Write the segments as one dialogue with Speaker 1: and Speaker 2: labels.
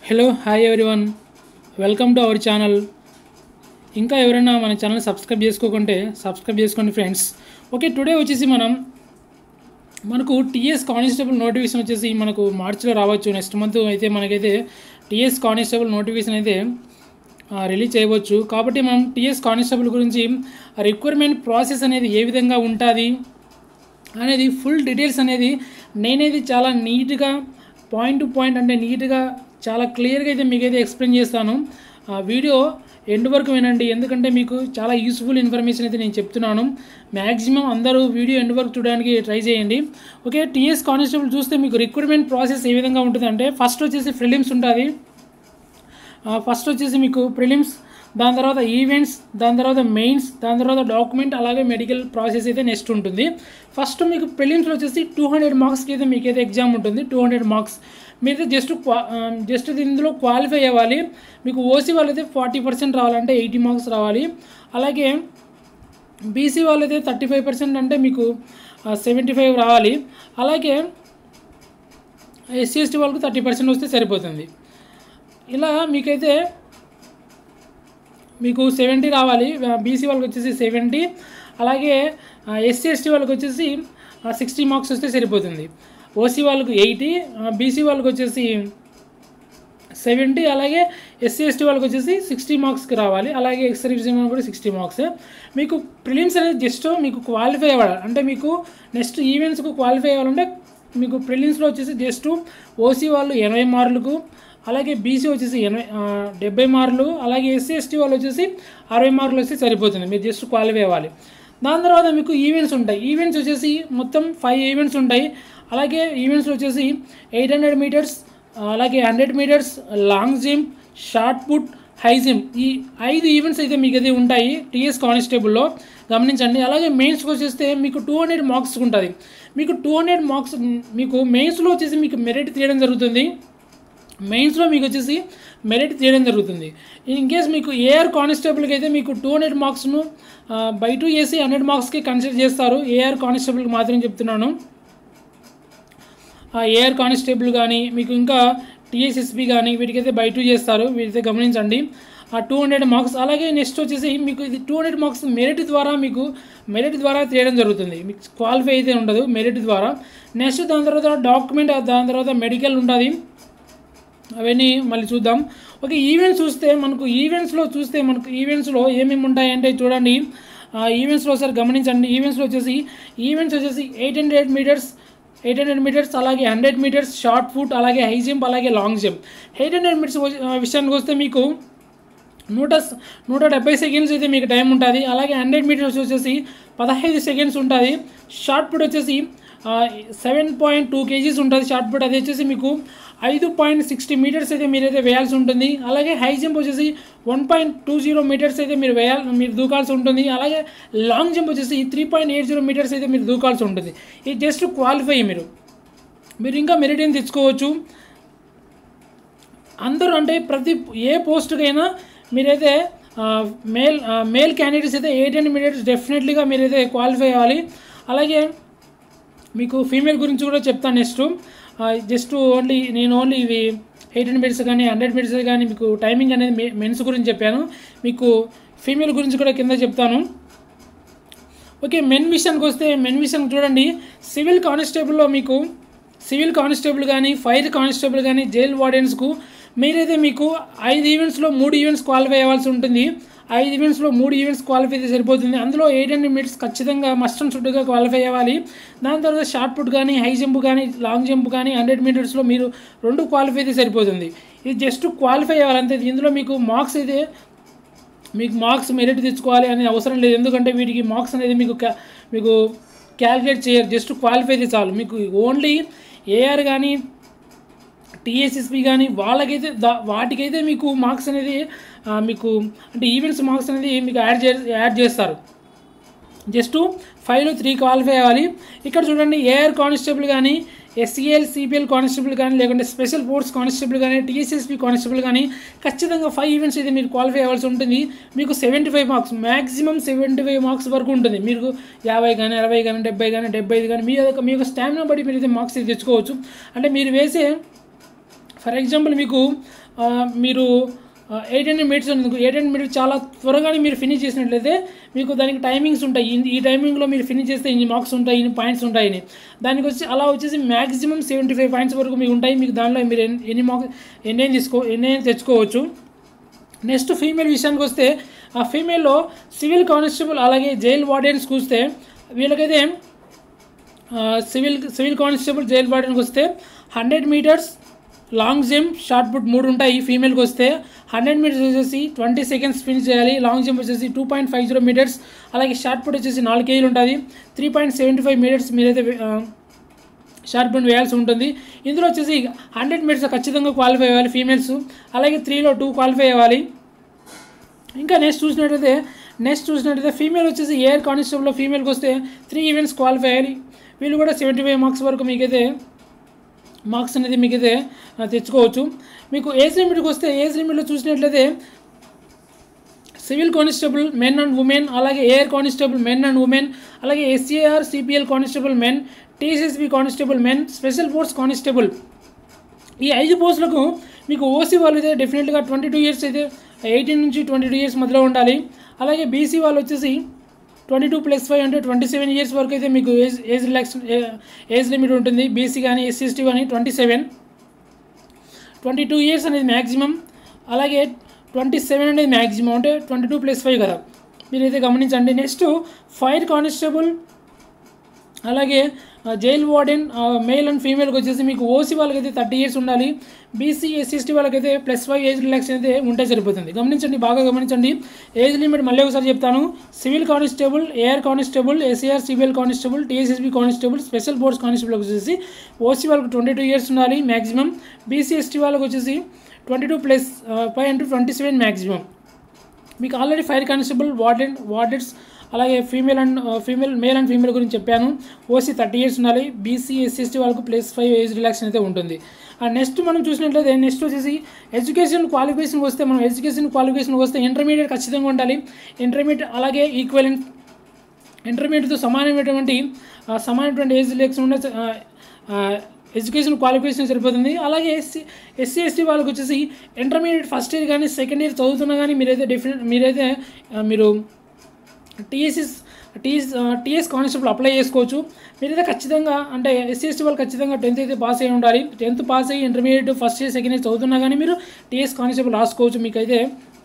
Speaker 1: hello hi everyone welcome to our channel ఇంకా ఎవరైనా మన ఛానల్ సబ్స్క్రైబ్ చేసుకోకుంటే సబ్స్క్రైబ్ చేసుకోండి ఫ్రెండ్స్ ఓకే టుడే వచ్చేసి మనం మనకు టీఎస్ కానిస్టేబుల్ నోటిఫికేషన్ వచ్చేసి మనకు మార్చిలో రావచ్చు నెక్స్ట్ మంత్ అయితే మనకైతే టీఎస్ కానిస్టేబుల్ నోటిఫికేషన్ అయితే ఆ, రిలీజ్ చేయవచ్చు కాబట్టి మనం టీఎస్ కానిస్టేబుల్ గురించి రిక్వైర్మెంట్ ప్రాసెస్ అనేది ఏ విధంగా ఉంటుంది అనేది ఫుల్ డీటెయిల్స్ అనేది నేనేది చాలా నీట్గా పాయింట్ టు పాయింట్ అంటే నీట్గా చాలా క్లియర్గా అయితే మీకైతే ఎక్స్ప్లెయిన్ చేస్తాను ఆ వీడియో ఎండ్ వరకు వినండి ఎందుకంటే మీకు చాలా యూస్ఫుల్ ఇన్ఫర్మేషన్ అయితే నేను చెప్తున్నాను మ్యాక్సిమం అందరూ వీడియో ఎండ్ వరకు చూడడానికి ట్రై చేయండి ఓకే టీఎస్ కానిస్టేబుల్ చూస్తే మీకు రిక్రూట్మెంట్ ప్రాసెస్ ఏ విధంగా ఉంటుందంటే ఫస్ట్ వచ్చేసి ఫిలిమ్స్ ఉంటుంది ఫస్ట్ వచ్చేసి మీకు ప్రిలిమ్స్ దాని తర్వాత ఈవెంట్స్ దాని తర్వాత మెయిన్స్ దాని తర్వాత డాక్యుమెంట్ అలాగే మెడికల్ ప్రాసెస్ అయితే నెక్స్ట్ ఉంటుంది ఫస్ట్ మీకు ప్రిలిమ్స్లో వచ్చేసి టూ హండ్రెడ్ మార్క్స్కి అయితే మీకు అయితే ఎగ్జామ్ ఉంటుంది టూ హండ్రెడ్ మార్క్స్ మీరైతే జస్ట్ క్వా జస్ట్ ఇందులో క్వాలిఫై అవ్వాలి మీకు ఓసీ వాళ్ళైతే ఫార్టీ పర్సెంట్ రావాలంటే ఎయిటీ మార్క్స్ రావాలి అలాగే బీసీ వాళ్ళైతే థర్టీ ఫైవ్ పర్సెంట్ అంటే మీకు సెవెంటీ ఫైవ్ రావాలి అలాగే ఎస్సీ ఎస్టీ వాళ్ళకు థర్టీ పర్సెంట్ వస్తే సరిపోతుంది ఇలా మీకైతే మీకు సెవెంటీ రావాలి బీసీ వాళ్ళకి వచ్చేసి సెవెంటీ అలాగే ఎస్సీ ఎస్టీ వాళ్ళకి వచ్చేసి సిక్స్టీ మార్క్స్ వస్తే సరిపోతుంది ఓసీ వాళ్ళకు ఎయిటీ బీసీ వాళ్ళకి వచ్చేసి సెవెంటీ అలాగే ఎస్సీ ఎస్టీ వాళ్ళకి వచ్చేసి సిక్స్టీ మార్క్స్కి రావాలి అలాగే ఎక్స్ రివిజన్ కూడా సిక్స్టీ మార్క్స్ మీకు ప్రిలిమ్స్ అనేది జస్ట్ మీకు క్వాలిఫై అవ్వాలి అంటే మీకు నెక్స్ట్ ఈవెంట్స్కు క్వాలిఫై అవ్వాలంటే మీకు ప్రిలిమ్స్లో వచ్చేసి జస్ట్ ఓసీ వాళ్ళు ఎనభై మార్కులకు అలాగే బీసీ వచ్చేసి ఎనభై డెబ్బై మార్కులు అలాగే ఎస్సీ ఎస్టీ వాళ్ళు వచ్చేసి అరవై మార్కులు వస్తే సరిపోతుంది మీరు జస్ట్ క్వాలిఫై అవ్వాలి దాని తర్వాత మీకు ఈవెంట్స్ ఉంటాయి ఈవెంట్స్ వచ్చేసి మొత్తం ఫైవ్ ఈవెంట్స్ ఉంటాయి అలాగే ఈవెంట్స్ వచ్చేసి ఎయిట్ హండ్రెడ్ మీటర్స్ అలాగే hundred metres long jump shot put high jump ఈ ఐదు ఈవెంట్స్ అయితే మీకు అయితే ఉంటాయి టీఎస్ కానిస్టేబుల్లో గమనించండి అలాగే మెయిన్స్కి వచ్చేస్తే మీకు టూ హండ్రెడ్ మార్క్స్ ఉంటుంది మీకు టూ హండ్రెడ్ మార్క్స్ మీకు మెయిన్స్లో వచ్చేసి మీకు మెరిట్ తీయడం జరుగుతుంది మెయిన్స్లో మీకు వచ్చేసి మెరిట్ తీయడం జరుగుతుంది ఇన్ కేస్ మీకు ఏఆర్ కానిస్టేబుల్కి అయితే మీకు టూ హండ్రెడ్ మార్క్స్ను బై టూ చేసి హండ్రెడ్ మార్క్స్కి కన్సిడర్ చేస్తారు ఏఆర్ కానిస్టేబుల్కి మాత్రం చెప్తున్నాను ఏఆర్ కానిస్టేబుల్ కానీ మీకు ఇంకా టీఎస్ఎస్పి కానీ వీటికైతే బై టూ చేస్తారు వీటితే గమనించండి ఆ టూ హండ్రెడ్ మార్క్స్ అలాగే నెక్స్ట్ వచ్చేసి మీకు ఇది టూ హండ్రెడ్ మార్క్స్ మెరిట్ ద్వారా మీకు మెరిట్ ద్వారా తీయడం జరుగుతుంది మీకు క్వాలిఫై అయితే ఉండదు మెరిట్ ద్వారా నెక్స్ట్ దాని తర్వాత డాక్యుమెంట్ దాని తర్వాత మెడికల్ ఉంటుంది అవన్నీ మళ్ళీ చూద్దాం ఓకే ఈవెంట్స్ చూస్తే మనకు ఈవెంట్స్లో చూస్తే మనకు ఈవెంట్స్లో ఏమేమి ఉంటాయంటే చూడండి ఈవెంట్స్లో ఒకసారి గమనించండి ఈవెంట్స్లో వచ్చేసి ఈవెంట్స్ వచ్చేసి eight hundred metres eight hundred metres అలాగే హండ్రెడ్ మీటర్స్ షార్ట్ ఫుట్ అలాగే హై జంప్ అలాగే long jump eight hundred metres విషయానికి వస్తే మీకు నూట నూట డెబ్బై సెకండ్స్ అయితే మీకు టైం ఉంటుంది అలాగే హండ్రెడ్ మీటర్స్ వచ్చేసి పదహైదు సెకండ్స్ ఉంటుంది షార్ట్ పుట్ వచ్చేసి సెవెన్ పాయింట్ టూ కేజీస్ ఉంటుంది షార్ట్ పుట్ అది వచ్చేసి మీకు ఐదు పాయింట్ సిక్స్టీ మీటర్స్ అయితే మీరైతే వేయాల్సి ఉంటుంది అలాగే హై జంప్ వచ్చేసి one point two zero metres అయితే మీరు వేయాలి మీరు దూకాల్సి ఉంటుంది అలాగే లాంగ్ జంప్ వచ్చేసి three point eight zero metres అయితే మీరు దూకాల్సి ఉంటుంది ఇది జస్ట్ క్వాలిఫై మీరు మీరు ఇంకా మెరిట్ ఏం తెచ్చుకోవచ్చు అందరూ అంటే ప్రతి ఏ పోస్ట్కైనా మీరైతే మేల్ మేల్ క్యాండిడేట్స్ అయితే ఎయిట్ హండ్రెడ్ మీటర్స్ డెఫినెట్లీగా మీరైతే క్వాలిఫై అవ్వాలి అలాగే మీకు ఫీమేల్ గురించి కూడా చెప్తాను నెక్స్ట్ జస్ట్ ఓన్లీ నేను ఓన్లీ ఇవి ఎయిట్ హండ్రెడ్ మీటర్స్ కానీ హండ్రెడ్ మీటర్స్ కానీ మీకు టైమింగ్ అనేది మెన్స్ గురించి చెప్పాను మీకు ఫీమేల్ గురించి కూడా కింద చెప్తాను ఓకే మెన్ విషయానికి వస్తే మెన్ విషయం చూడండి సివిల్ కానిస్టేబుల్లో మీకు సివిల్ కానిస్టేబుల్ కానీ ఫైర్ కానిస్టేబుల్ కానీ జైల్ వార్డెన్స్కు మీరైతే మీకు ఐదు ఈవెంట్స్లో మూడు ఈవెంట్స్ క్వాలిఫై అవ్వాల్సి ఉంటుంది ఐదు ఈవెంట్స్లో మూడు ఈవెంట్స్ క్వాలిఫై అయితే సరిపోతుంది అందులో ఎయిట్ హండ్రెడ్ మీటర్స్ ఖచ్చితంగా మస్ట్ అండ్ షుడ్గా క్వాలిఫై అవ్వాలి దాని తర్వాత షార్ట్ పుట్ కానీ హై జంప్ కానీ లాంగ్ జంప్ కానీ హండ్రెడ్ మీటర్స్లో మీరు రెండు క్వాలిఫై అయితే సరిపోతుంది ఇది జస్ట్ క్వాలిఫై అవ్వాలంతే ఇందులో మీకు మార్క్స్ అయితే మీకు మార్క్స్ మెరిట్ తెచ్చుకోవాలి అనేది అవసరం లేదు ఎందుకంటే వీటికి మార్క్స్ అనేది మీకు క్యా మీకు క్యాలిక్యులేట్ చేయరు జస్ట్ క్వాలిఫై అయితే చాలు మీకు ఓన్లీ ఏఆర్ కానీ టీఎస్ఎస్పి కానీ వాళ్ళకైతే దా వాటికైతే మీకు మార్క్స్ అనేది మీకు అంటే ఈవెంట్స్ మార్క్స్ అనేది మీకు యాడ్ చే యాడ్ చేస్తారు జస్ట్ ఫైవ్లో త్రీ క్వాలిఫై అవ్వాలి ఇక్కడ చూడండి ఏఆర్ కానిస్టేబుల్ కానీ ఎస్సీఎల్ సిపిఎల్ కానిస్టేబుల్ కానీ లేకుంటే స్పెషల్ ఫోర్స్ కానిస్టేబుల్ కానీ టీఎస్ఎస్పి కానిస్టేబుల్ కానీ ఖచ్చితంగా ఫైవ్ ఈవెంట్స్ అయితే మీరు క్వాలిఫై అవ్వాల్సి ఉంటుంది మీకు seventy five marks maximum seventy five marks వరకు ఉంటుంది మీకు యాభై కానీ అరవై కానీ డెబ్బై కానీ డెబ్బై ఐదు కానీ మీ యొక్క మీ యొక్క స్టామినా బట్టి మీరు అయితే మార్క్స్ అయితే తెచ్చుకోవచ్చు అంటే మీరు వేసే ఫర్ ఎగ్జాంపుల్ మీకు ఆ, మీరు ఎయిట్ హండ్రెడ్ మినిట్స్ ఉంది ఎయిట్ హండ్రెడ్ మినిట్స్ చాలా త్వరగానే మీరు ఫినిష్ చేసినట్లయితే మీకు దానికి టైమింగ్స్ ఉంటాయి ఈ- ఈ టైమింగ్లో మీరు ఫినిష్ చేస్తే ఇన్ని మార్క్స్ ఉంటాయి ఇన్ని పాయింట్స్ ఉంటాయని దానికి వచ్చి అలా వచ్చేసి మ్యాక్సిమం సెవెంటీ ఫైవ్ పాయింట్స్ వరకు మీకు ఉంటాయి మీకు దానిలో మీరు ఎన్ని ఎన్ని మార్క్స్ ఎన్ని తీసుకో ఎన్ని తెచ్చుకోవచ్చు నెక్స్ట్ ఫీమేల్ విషయానికి వస్తే ఆ ఫీమేల్లో సివిల్ కానిస్టేబుల్ అలాగే జైల్ వార్డెన్స్ చూస్తే వీళ్ళకైతే ఆ, సివిల్ సివిల్ కానిస్టేబుల్ జైల్ వార్డెన్కి వస్తే hundred metres long jump short put మూడు ఉంటాయి ఫీమేల్కి వస్తే హండ్రెడ్ మీటర్స్ వచ్చేసి ట్వంటీ సెకండ్స్ ఫినిష్ చేయాలి లాంగ్ జంప్ వచ్చేసి two point five zero metres అలాగే షార్ట్ పుట్ వచ్చేసి నాలుగు కేజీలు ఉంటుంది three point seventy five metres మీరైతే ఆ, షార్ట్ పుట్ వేయాల్సి ఉంటుంది ఇందులో వచ్చేసి హండ్రెడ్ మీటర్స్ ఖచ్చితంగా క్వాలిఫై అవ్వాలి ఫీమేల్స్ అలాగే త్రీలో టూ క్వాలిఫై అవ్వాలి ఇంకా నెక్స్ట్ చూసినట్లయితే నెక్స్ట్ చూసినట్లయితే ఫీమేల్ వచ్చేసి ఎయిర్ కానిస్టేబుల్లో ఫీమేల్కి వస్తే త్రీ ఈవెంట్స్ క్వాలిఫై అయ్యాలి వీళ్ళు కూడా సెవెంటీ ఫైవ్ మార్క్స్ వరకు మీకైతే మార్క్స్ అనేది మీకైతే ఆ, తెచ్చుకోవచ్చు మీకు ఏజ్ లిమిట్కి వస్తే ఏజ్ లిమిట్లో చూసినట్లయితే civil constable men and women అలాగే air constable men and women అలాగే SCR CPL constable men TSSB constable men special force constable ఈ ఐదు పోస్టులకు మీకు ఓసీ వాళ్ళు అయితే డెఫినెట్గా ట్వంటీ టూ ఇయర్స్ అయితే ఎయిటీన్ నుంచి ట్వంటీ టూ ఇయర్స్ మధ్యలో ఉండాలి అలాగే బీసీ వాళ్ళు వచ్చేసి ట్వంటీ టూ ప్లస్ ఫైవ్ అంటే ట్వంటీ సెవెన్ ఇయర్స్ వరకు అయితే మీకు age age relax age limit ఉంటుంది బీసీ కానీ ఎస్సీ ఎస్టీ కానీ twenty seven twenty two years అనేది మ్యాక్సిమం అలాగే ట్వంటీ సెవెన్ అనేది మ్యాక్సిమం అంటే ట్వంటీ టూ ప్లస్ ఫైవ్ కదా మీరైతే గమనించండి నెక్స్ట్ ఫైర్ కానిస్టేబుల్ అలాగే ఆ, జైల్ వార్డెన్ ఆ, మేల్ అండ్ ఫీమేల్కి వచ్చేసి మీకు ఓసీ వాళ్ళకైతే థర్టీ ఇయర్స్ ఉండాలి బీసీ ఎస్సీ ఎస్టీ వాళ్ళకైతే ప్లస్ ఫైవ్ ఏజ్ రిలాక్షన్ అయితే ఉంటే సరిపోతుంది గమనించండి బాగా గమనించండి ఏజ్ లిమిట్ మళ్ళీ ఒకసారి చెప్తాను civil constable air constable SAR civil constable TSSB constable special force constable వచ్చేసి ఓసీ వాళ్ళకి ట్వంటీ టూ ఇయర్స్ ఉండాలి మ్యాక్సిమం బీసీ ఎస్టీ వాళ్ళకి వచ్చేసి twenty two plus five into twenty seven maximum మీకు already fire constable warden wardens అలాగే female and female male and female గురించి చెప్పాను OC thirty years ఉండాలి బీసీ ఎస్సీ ఎస్టీ వాళ్ళకు plus five age relaxation అయితే ఉంటుంది అండ్ నెక్స్ట్ మనం చూసినట్లయితే నెక్స్ట్ వచ్చేసి ఎడ్యుకేషన్ క్వాలిఫికేషన్కి వస్తే మనం ఎడ్యుకేషన్ క్వాలిఫికేషన్కి వస్తే ఇంటర్మీడియట్ ఖచ్చితంగా ఉండాలి ఇంటర్మీడియట్ అలాగే ఈక్వలెంట్ ఇంటర్మీడియట్తో సమానమైనటువంటి ఆ, సమానమైనటువంటి ఏజ్ రిలాక్షన్ ఉండే ఆ, ఆ, ఎడ్యుకేషన్ క్వాలిఫికేషన్ సరిపోతుంది అలాగే ఎస్సీ ఎస్సీ ఎస్టీ వాళ్ళకి వచ్చేసి ఇంటర్మీడియట్ ఫస్ట్ ఇయర్ కానీ సెకండ్ ఇయర్ చదువుతున్నా కానీ మీరైతే డెఫినెట్ మీరైతే ఆ, మీరు TSS TS TS constable apply చేసుకోవచ్చు మీరైతే ఖచ్చితంగా అంటే ఎస్సీ ఎస్టీ వాళ్ళు ఖచ్చితంగా టెన్త్ అయితే పాస్ అయ్యి ఉండాలి టెన్త్ పాస్ అయ్యి intermediate first year second year చదువుతున్నా కానీ మీరు టీఎస్ కానిస్టేబుల్ రాసుకోవచ్చు మీకైతే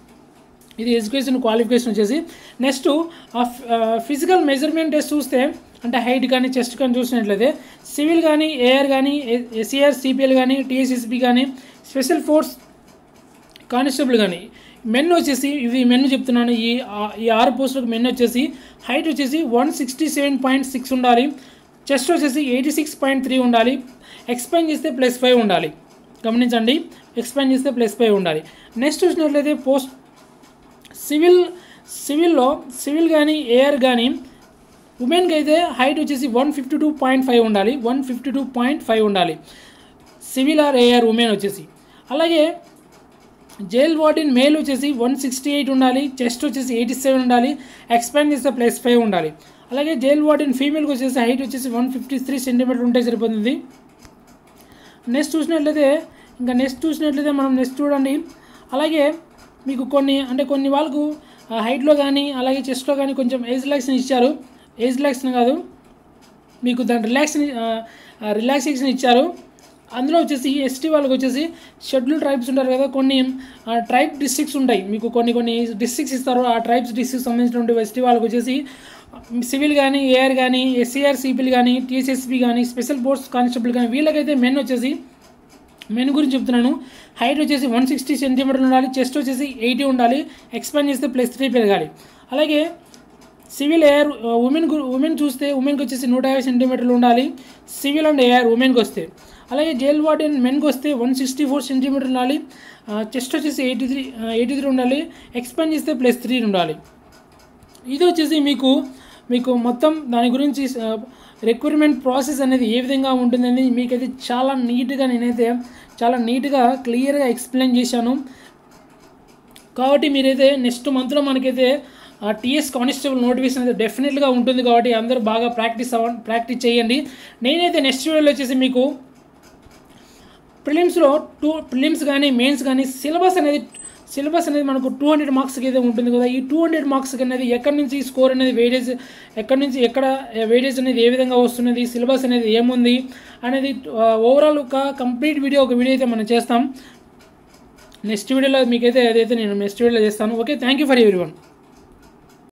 Speaker 1: ఇది ఎడ్యుకేషన్ క్వాలిఫికేషన్ వచ్చేసి నెక్స్ట్ ఫిజికల్ మెజర్మెంట్ టెస్ట్ చూస్తే అంటే హైట్ కానీ చెస్ట్ కానీ చూసినట్లయితే సివిల్ కానీ ఏఆర్ కానీ ఎస్సీఆర్ సిపిఎల్ కానీ టీఎస్ఎస్పి కానీ స్పెషల్ ఫోర్స్ కానిస్టేబుల్ కానీ మెన్ వచ్చేసి ఇవి మెన్ చెప్తున్నాను ఈ ఆ- ఈ ఆరు పోస్టులకు మెన్ వచ్చేసి హైట్ వచ్చేసి one sixty seven point six ఉండాలి చెస్ట్ వచ్చేసి ఎయిటీ సిక్స్ పాయింట్ త్రీ ఉండాలి ఎక్స్పాండ్ చేస్తే ప్లస్ ఫైవ్ ఉండాలి గమనించండి ఎక్స్పాండ్ చేస్తే ప్లస్ ఫైవ్ ఉండాలి నెక్స్ట్ చూసినట్లయితే పోస్ట్ సివిల్ సివిల్లో సివిల్ కానీ ఏఆర్ కానీ ఉమెన్కి అయితే హైట్ వచ్చేసి one fifty two point five ఉండాలి one fifty two point five ఉండాలి సివిల్ ఆర్ ఏఆర్ ఉమెన్ వచ్చేసి అలాగే జైల్ వార్డెన్ మేల్ వచ్చేసి వన్ సిక్స్టీ ఎయిట్ ఉండాలి చెస్ట్ వచ్చేసి ఎయిటీ సెవెన్ ఉండాలి ఎక్స్పాండ్ చేస్తే ప్లస్ ఫైవ్ ఉండాలి అలాగే జైల్ వార్డెన్ ఫీమేల్కి వచ్చేసి హైట్ వచ్చేసి వన్ ఫిఫ్టీ త్రీ సెంటీమీటర్ ఉంటే సరిపోతుంది నెక్స్ట్ చూసినట్లయితే ఇంకా నెక్స్ట్ చూసినట్లయితే మనం నెక్స్ట్ చూడండి అలాగే మీకు కొన్ని అంటే కొన్ని వాళ్ళకు హైట్లో కానీ అలాగే చెస్ట్లో కానీ కొంచెం ఏజ్ రిలాక్సేషన్ ఇచ్చారు ఏజ్ రిలాక్సేషన్ కాదు మీకు దాని రిలాక్సేషన్ రిలాక్సేషన్ ఇచ్చారు అందులో వచ్చేసి ఎస్టీ వాళ్ళకి వచ్చేసి షెడ్యూల్ ట్రైబ్స్ ఉంటారు కదా కొన్ని ట్రైబ్ డిస్ట్రిక్ట్స్ ఉంటాయి మీకు కొన్ని కొన్ని డిస్ట్రిక్ట్స్ ఇస్తారు ఆ ట్రైబ్స్ డిస్ట్రిక్ట్ సంబంధించినటువంటి ఎస్టీ వాళ్ళకి వచ్చేసి సివిల్ కానీ ఏఆర్ కానీ ఎస్సీఆర్ సిపిల్ కానీ టీఎస్ఎస్పి కానీ స్పెషల్ ఫోర్స్ కానిస్టేబుల్ కానీ వీళ్ళకైతే మెన్ వచ్చేసి మెన్ గురించి చెప్తున్నాను హైట్ వచ్చేసి వన్ సిక్స్టీ సెంటీమీటర్లు ఉండాలి చెస్ట్ వచ్చేసి ఎయిటీ ఉండాలి ఎక్స్పాండ్ చేస్తే ప్లస్ త్రీ పెరగాలి అలాగే సివిల్ ఎయిర్ ఉమెన్ ఉమెన్ చూస్తే ఉమెన్కి వచ్చేసి నూట యాభై సెంటీమీటర్లు ఉండాలి సివిల్ అండ్ ఎయిర్ ఉమెన్కి వస్తే అలాగే జైల్ వార్డెన్ మెన్కి వస్తే వన్ సిక్స్టీ ఫోర్ సెంటీమీటర్ ఉండాలి చెస్ట్ వచ్చేసి ఎయిటీ త్రీ ఎయిటీ త్రీ ఉండాలి ఎక్స్పాండ్ చేస్తే ప్లస్ త్రీ ఉండాలి ఇది వచ్చేసి మీకు మీకు మొత్తం దాని గురించి రిక్వైర్మెంట్ ప్రాసెస్ అనేది ఏ విధంగా ఉంటుందని మీకైతే చాలా నీట్గా నేనైతే చాలా నీట్గా క్లియర్గా ఎక్స్ప్లెయిన్ చేశాను కాబట్టి మీరైతే నెక్స్ట్ మంత్లో మనకైతే టీఎస్ కానిస్టేబుల్ నోటిఫికేషన్ అయితే డెఫినెట్గా ఉంటుంది కాబట్టి అందరూ బాగా ప్రాక్టీస్ అవ ప్రాక్టీస్ చేయండి నేనైతే నెక్స్ట్ వీడియోలో వచ్చేసి మీకు ప్రిలిమ్స్లో టూ ప్రిలిమ్స్ కానీ మెయిన్స్ కానీ సిలబస్ అనేది సిలబస్ అనేది మనకు టూ హండ్రెడ్ మార్క్స్కి అయితే ఉంటుంది కదా ఈ టూ హండ్రెడ్ మార్క్స్కి అనేది ఎక్కడి నుంచి స్కోర్ అనేది వేడేజ్ ఎక్కడి నుంచి ఎక్కడ వేడేజ్ అనేది ఏ విధంగా వస్తున్నది సిలబస్ అనేది ఏముంది అనేది ఓవరాల్ ఒక కంప్లీట్ వీడియో ఒక వీడియో అయితే మనం చేస్తాం నెక్స్ట్ వీడియోలో మీకైతే అదైతే నేను నెక్స్ట్ వీడియోలో చేస్తాను okay thank you for every one